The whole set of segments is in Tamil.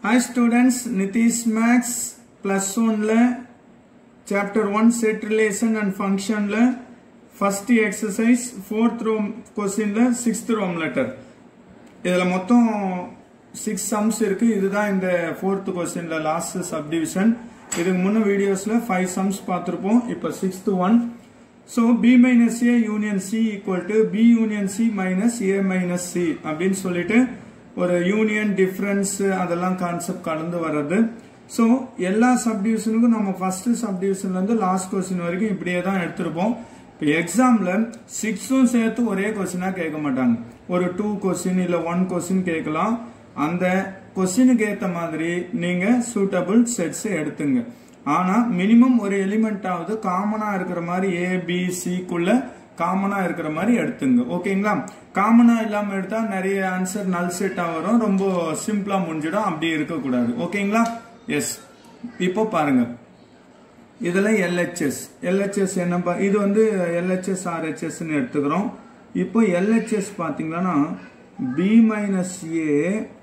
Hi students, Nitish Max plus 1 ல chapter 1 set relation and function ல first exercise fourth row question ல sixth row letter இதுல மொத்தம் சிக்ஸ் சம்ஸ் இருக்கு இதுதான் இந்த ஃபோர்த் கொஸ்டின்ல லாஸ்ட் சப்டிவிஷன் இதுக்கு முன்ன வீடியோஸ்ல ஃபைவ் சம்ஸ் பார்த்திருப்போம் இப்போ sixth one so B minus A union C equal to B union C minus A minus C அப்படின்னு சொல்லிட்டு ஒரு யூனியன் டிஃபரன்ஸ் அதெல்லாம் கான்செப்ட் கலந்து வர்றது ஸோ எல்லா சப்டிவிஷனுக்கும் நம்ம ஃபர்ஸ்ட் சப்டிவிஷன்ல இருந்து லாஸ்ட் கொஸ்டின் வரைக்கும் இப்படியே தான் எடுத்திருப்போம் இப்போ எக்ஸாம்ல சிக்ஸும் சேர்த்து ஒரே கொஸ்டினா கேட்க மாட்டாங்க ஒரு டூ கொஸ்டின் இல்ல ஒன் கொஸ்டின் கேட்கலாம் அந்த கொஸ்டினுக்கு ஏத்த மாதிரி நீங்க சூட்டபிள் செட்ஸ் எடுத்துங்க ஆனா மினிமம் ஒரு எலிமெண்ட் ஆகுது காமனா இருக்கிற மாதிரி ஏ பி சிக்குள்ள காமனா இருக்கிற மாதிரி எடுத்துங்க ஓகேங்களா காமனா இல்லாம எடுத்தா நிறைய ஆன்சர் நல் செட்டா வரும் ரொம்ப சிம்பிளா முடிஞ்சிடும் அப்படி இருக்கக்கூடாது ஓகேங்களா எஸ் இப்போ பாருங்க இதுல எல்ஹெச்எஸ் எல்ஹெச்எஸ் என்ன இது வந்து எல்ஹெச்எஸ் ஆர்ஹெச்எஸ்ன்னு எடுத்துக்கிறோம் இப்போ எல்ஹெச்எஸ் பாத்தீங்கன்னா பி மைனஸ் ஏ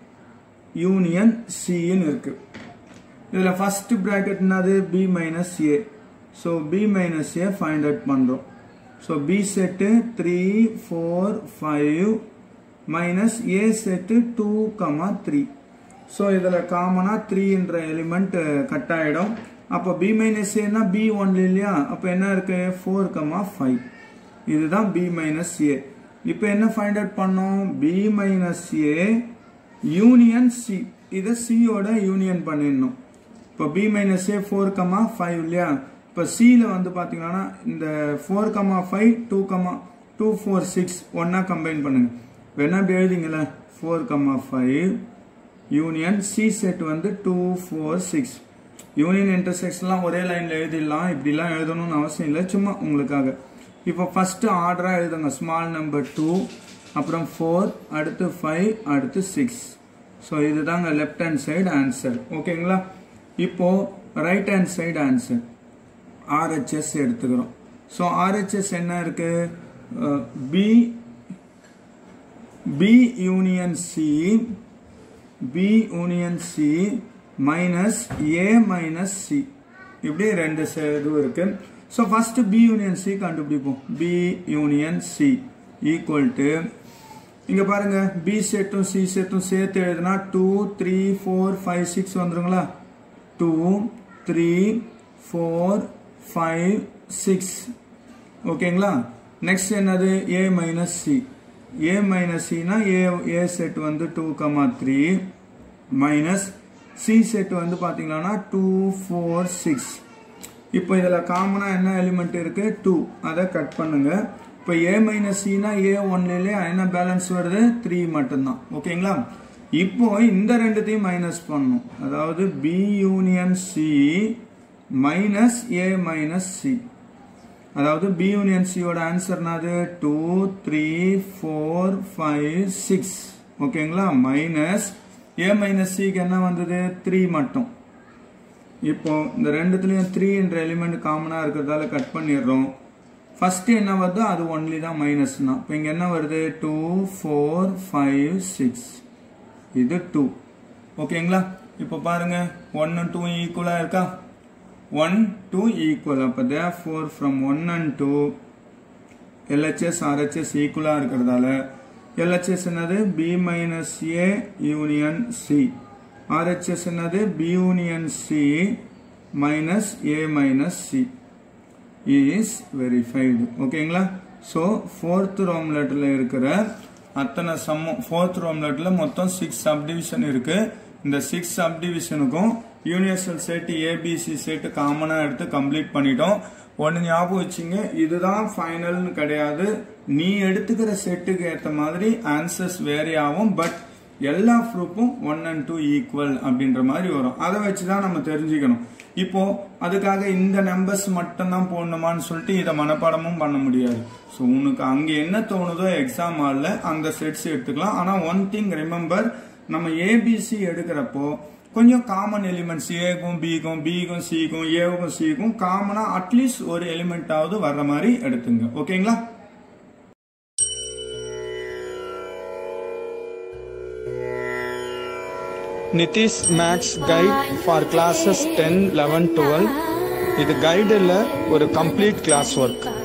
யூனியன் சின்னு இருக்கு இதுல ஃபர்ஸ்ட் பிராக்கெட் என்னது B minus A so B minus A find out பண்றோம் so B set three four five minus A set two comma three so இதில் காமனாக த்ரீன்ற எலிமெண்ட் கட் ஆகிடும் அப்போ பி மைனஸ் ஏன்னா பி ஒன்ல இல்லையா அப்போ என்ன இருக்கு ஃபோர் கமா ஃபைவ் இதுதான் பி மைனஸ் ஏ இப்போ என்ன ஃபைண்ட் அவுட் பண்ணோம் B minus A union C இதை சியோட யூனியன் பண்ணிடணும் இப்போ B minus A four comma five இல்லையா இப்போ சியில் வந்து பார்த்தீங்கன்னா இந்த four comma five two comma two four six ஒன்னா கம்பைன் பண்ணுங்க வேணா இப்படி எழுதிங்களேன் four comma five union C set வந்து டூ ஃபோர் சிக்ஸ் யூனியன் இன்டர்செக்ஷன்லாம் ஒரே லைன்ல எழுதிடலாம் இப்படிலாம் எழுதணும்னு அவசியம் இல்லை சும்மா உங்களுக்காக இப்போ ஃபர்ஸ்ட் ஆர்டரா எழுதுங்க ஸ்மால் நம்பர் டூ அப்புறம் ஃபோர் அடுத்து ஃபைவ் அடுத்து சிக்ஸ் ஸோ இதுதாங்க லெஃப்ட் ஹேண்ட் சைடு ஆன்சர் ஓகேங்களா இப்போ right hand side answer RHS எடுத்துக்கிறோம் ஸோ ஆர்ஹெச்எஸ் என்ன இருக்கு B B union C B union C minus A minus C இப்படி ரெண்டு இதுவும் இருக்கு so first B union C கண்டுபிடிப்போம் B union C equal to இங்க பாருங்க பி செட்டும் சி செட்டும் சேர்த்து எழுதுனா two three four five six வந்துருங்களா two three four five six ஓகேங்களா நெக்ஸ்ட் என்னது A minus C A minus சினா ஏ ஏ செட் வந்து two comma three minus C set வந்து பாத்தீங்கன்னா டூ ஃபோர் சிக்ஸ் இப்போ இதில் காமனாக என்ன எலிமெண்ட் இருக்கு டூ அதை கட் பண்ணுங்க இப்போ ஏ மைனஸ் சினா ஏ ஒன்லேயே என்ன பேலன்ஸ் வருது த்ரீ மட்டும்தான் ஓகேங்களா இப்போ இந்த ரெண்டுத்தையும் மைனஸ் பண்ணும் அதாவது B union C minus A minus C அதாவது பி யூனியன் சியோட ஆன்சர் என்னது two three four five six ஓகேங்களா மைனஸ் ஏ மைனஸ் சிக்கு என்ன வந்தது த்ரீ மட்டும் இப்போ இந்த ரெண்டுத்துலயும் த்ரீ என்ற எலிமெண்ட் காமனா இருக்கிறதால கட் பண்ணிடுறோம் ஃபர்ஸ்ட் என்ன வருதோ அது ஒன்லி தான் மைனஸ் தான் இப்போ இங்க என்ன வருது டூ ஃபோர் ஃபைவ் சிக்ஸ் இது டூ ஓகேங்களா இப்போ பாருங்க ஒன்னு டூ ஈக்குவலா இருக்கா ஒன் டூ ஈக்குவல் அப்போ there four from one and two LHS RHS ஈக்குவலா இருக்கிறதால எல்ஹெச்எஸ் என்னது B minus A union C RHS என்னது B union C minus A minus C is verified ஓகேங்களா ஸோ ஃபோர்த் ரோம் லெட்டரில் இருக்கிற அத்தனை சம்மம் ஃபோர்த் ரோம் லெட்டரில் மொத்தம் சிக்ஸ் சப்டிவிஷன் இருக்கு இந்த சிக்ஸ் சப்டிவிஷனுக்கும் யூனிவர்சல் செட் ஏபிசி செட் காமனாக எடுத்து கம்ப்ளீட் பண்ணிட்டோம் ஒன்று ஞாபகம் வச்சுங்க இதுதான் ஃபைனல்னு கிடையாது நீ எடுத்துக்கிற செட்டுக்கு ஏற்ற மாதிரி ஆன்சர்ஸ் வேரி ஆகும் பட் எல்லா ப்ரூஃபும் ஒன் அண்ட் டூ ஈக்குவல் அப்படின்ற மாதிரி வரும் அதை வச்சு தான் நம்ம தெரிஞ்சுக்கணும் இப்போ அதுக்காக இந்த நம்பர்ஸ் மட்டும்தான் போடணுமான்னு சொல்லிட்டு இதை மனப்பாடமும் பண்ண முடியாது ஸோ உனக்கு அங்கே என்ன தோணுதோ எக்ஸாம் ஹாலில் அந்த செட்ஸ் எடுத்துக்கலாம் ஆனால் ஒன் திங் ரிமெம்பர் நம்ம ஏபிசி எடுக்கிறப்போ கொஞ்சம் காமன் எலிமெண்ட்ஸ் ஏக்கும் பிக்கும் பிக்கும் சிக்கும் ஏவுக்கும் சிக்கும் காமனா அட்லீஸ்ட் ஒரு எலிமெண்ட்டாவது வர்ற மாதிரி எடுத்துங்க ஓகேங்களா Nitish max guide for classes ten eleven twelve இது கைடில் ஒரு கம்ப்ளீட் கிளாஸ் ஒர்க்